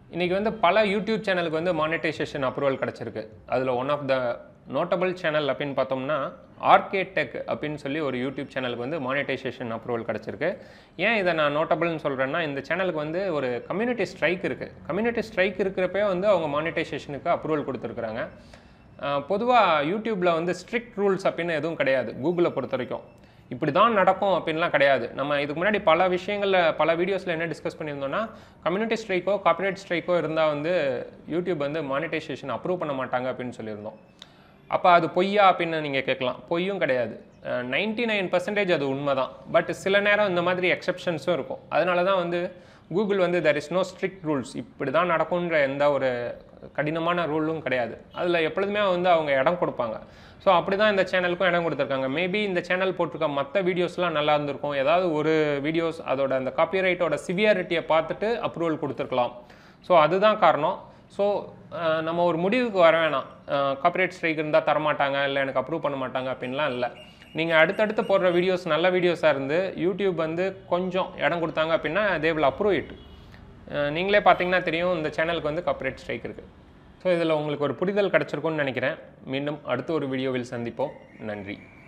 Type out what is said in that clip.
இன்றைக்கி வந்து பல யூடியூப் சேனலுக்கு வந்து மானிட்டைசேஷன் அப்ரூவல் கிடச்சிருக்கு அதில் one of the notable channel அப்படின்னு பார்த்தோம்னா ஆர்கே டெக் அப்படின்னு சொல்லி ஒரு யூடியூப் சேனலுக்கு வந்து மானிட்டைசேஷன் அப்ரூவல் கிடச்சிருக்கு ஏன் இதை நான் நோட்டபிள்னு சொல்கிறேன்னா இந்த சேனலுக்கு வந்து ஒரு கம்யூனிட்டி ஸ்ட்ரைக் இருக்குது கம்யூனிட்டி ஸ்ட்ரைக் இருக்கிறப்பே வந்து அவங்க மானிட்டைசேஷனுக்கு அப்ரூவல் கொடுத்துருக்குறாங்க பொதுவாக யூடியூப்பில் வந்து ஸ்ட்ரிக்ட் ரூல்ஸ் அப்படின்னு எதுவும் கிடையாது கூகுளை பொறுத்த வரைக்கும் இப்படி தான் நடக்கும் அப்படின்லாம் கிடையாது நம்ம இதுக்கு முன்னாடி பல விஷயங்களில் பல வீடியோஸில் என்ன டிஸ்கஸ் பண்ணியிருந்தோம்னா கம்யூனிட்டி ஸ்ட்ரைக்கோ காப்பிரைட் ஸ்ட்ரைக்கோ இருந்தால் வந்து யூடியூப் வந்து மானிட்டைசேஷன் அப்ரூவ் பண்ண மாட்டாங்க அப்படின்னு சொல்லியிருந்தோம் அப்போ அது பொய்யா அப்படின்னு நீங்கள் கேட்கலாம் பொய்யும் கிடையாது நைன்டி நைன் பர்சன்டேஜ் அது உண்மை தான் பட் சில நேரம் இந்த மாதிரி எக்ஸப்ஷன்ஸும் இருக்கும் அதனால தான் வந்து கூகுள் வந்து there is no strict rules இப்படி தான் நடக்கும்ன்ற எந்த ஒரு கடினமான ரூலும் கிடையாது அதில் எப்பொழுதுமே வந்து அவங்க இடம் கொடுப்பாங்க ஸோ அப்படி தான் இந்த சேனலுக்கும் இடம் கொடுத்துருக்காங்க மேபி இந்த சேனல் போட்டிருக்க மற்ற வீடியோஸ்லாம் நல்லா இருந்திருக்கும் ஏதாவது ஒரு வீடியோஸ் அதோட அந்த காப்பிரைட்டோட சிவியாரிட்டியை பார்த்துட்டு அப்ரூவல் கொடுத்துருக்கலாம் ஸோ அதுதான் காரணம் ஸோ நம்ம ஒரு முடிவுக்கு வர வேணாம் காப்பிரைட் ஸ்ட்ரைக் இருந்தால் தரமாட்டாங்க இல்லை எனக்கு அப்ரூவ் பண்ண மாட்டாங்க அப்படின்லாம் இல்லை நீங்கள் அடுத்தடுத்து போடுற வீடியோஸ் நல்ல வீடியோஸாக இருந்து யூடியூப் வந்து கொஞ்சம் இடம் கொடுத்தாங்க அப்படின்னா தே வில் அப்ரூவ் இட் நீங்களே பார்த்தீங்கன்னா தெரியும் இந்த சேனலுக்கு வந்து காப்பிரைட் ஸ்ட்ரைக் இருக்குது ஸோ இதில் உங்களுக்கு ஒரு புரிதல் கிடச்சிருக்கும்னு நினைக்கிறேன் மீண்டும் அடுத்த ஒரு வீடியோவில் சந்திப்போம் நன்றி